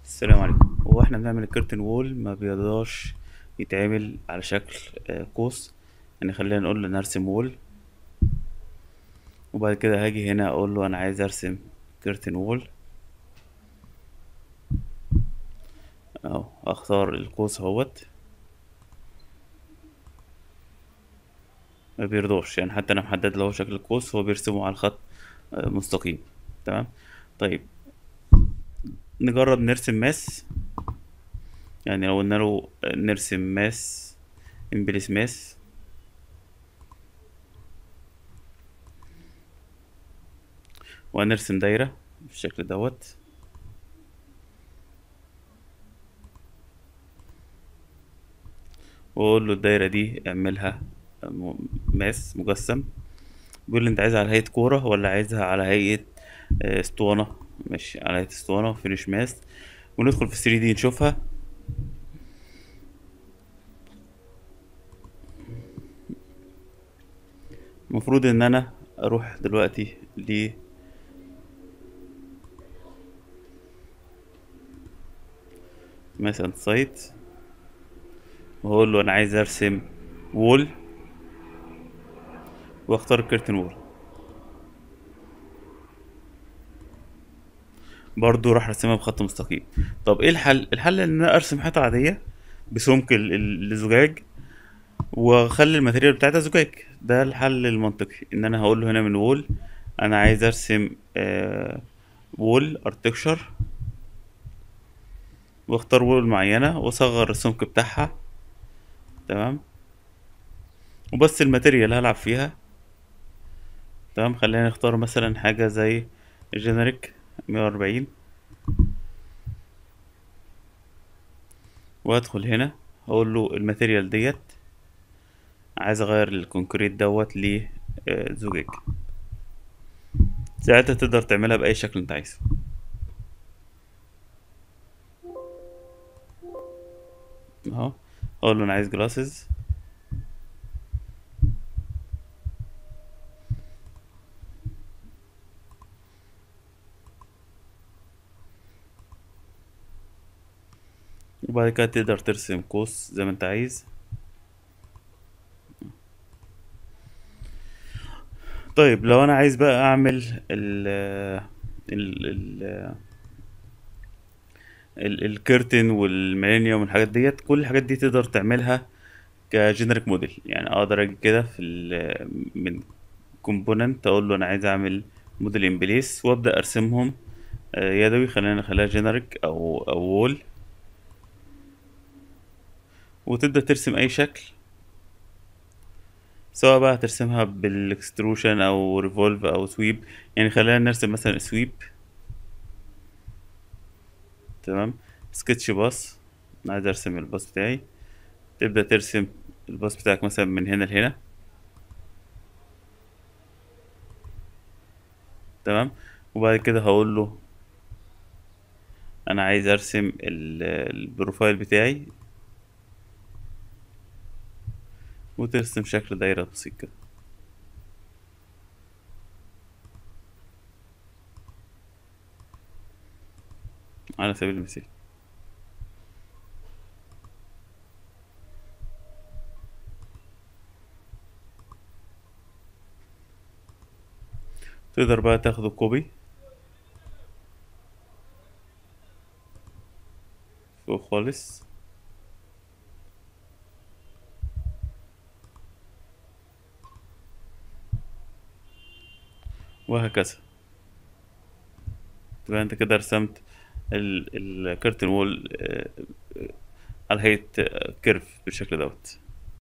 السلام عليكم هو احنا بنعمل الكرتن وول ما بيرضاش يتعمل على شكل آه، قوس يعني خلينا نقول له نرسم وول وبعد كده هاجي هنا اقول له انا عايز ارسم كرتن وول اهو اختار القوس اهوت ما بيرضاش يعني حتى انا محدد له شكل القوس هو بيرسمه على خط آه، مستقيم تمام طيب نجرب نرسم ماس يعني لو قلنا له نرسم ماس امبليس ماس وهنرسم دايرة بالشكل دوت واقول له الدايرة دي اعملها م- ماس مجسم بيقول لي انت عايزها على هيئة كورة ولا عايزها على هيئة آه، اسطوانة ماشي على هيئة اسطوانة فينيش ماس وندخل في 3 دي نشوفها المفروض ان انا اروح دلوقتي ل مثلا سايت واقول له انا عايز ارسم وول واختار الكرتن وول برضو راح ارسمها بخط مستقيم طب ايه الحل الحل ان انا ارسم حيطه عاديه بسمك ال- ال- الزجاج واخلي الماتيريال بتاعتها زجاج ده الحل المنطقي ان انا هقول له هنا من وول انا عايز ارسم آه وول ارتكشر واختار وول معينه واصغر السمك بتاعها تمام وبس الماتيريال هلعب فيها تمام خلينا نختار مثلا حاجه زي جينيريك 140 وادخل هنا اقول له الماتيريال ديت عايز اغير الكونكريت دوت لزجاج ساعتها تقدر تعملها باي شكل انت عايزه اهو اقول له انا عايز جلاسز وبعد كده تقدر ترسم قوس زي ما انت عايز طيب لو انا عايز بقى اعمل ال ال ال ال الكيرتن والميلينيوم والحاجات ديت كل الحاجات دي تقدر تعملها كجينيريك موديل يعني اقدر اجي كده في ال من كومبوننت اقول له انا عايز اعمل موديل ان بليس وابدا ارسمهم آه، يدوي خلينا نخليها جينيريك او او وول وتبدا ترسم اي شكل سواء بقى هترسمها بالاكستروشن او ريفولف او سويب يعني خلينا نرسم مثلا سويب تمام سكتش باص انا عايز ارسم الباص بتاعي تبدأ ترسم الباص بتاعك مثلا من هنا لهنا تمام وبعد كده هقول له انا عايز ارسم ال- البروفايل بتاعي وترسم شكل دايرة بسيط كده على سبيل المثال تقدر بقى تاخده كوبي فوق خالص وهكذا تبقى انت كده رسمت الكرتن وول على هيئة كيرف بالشكل دوت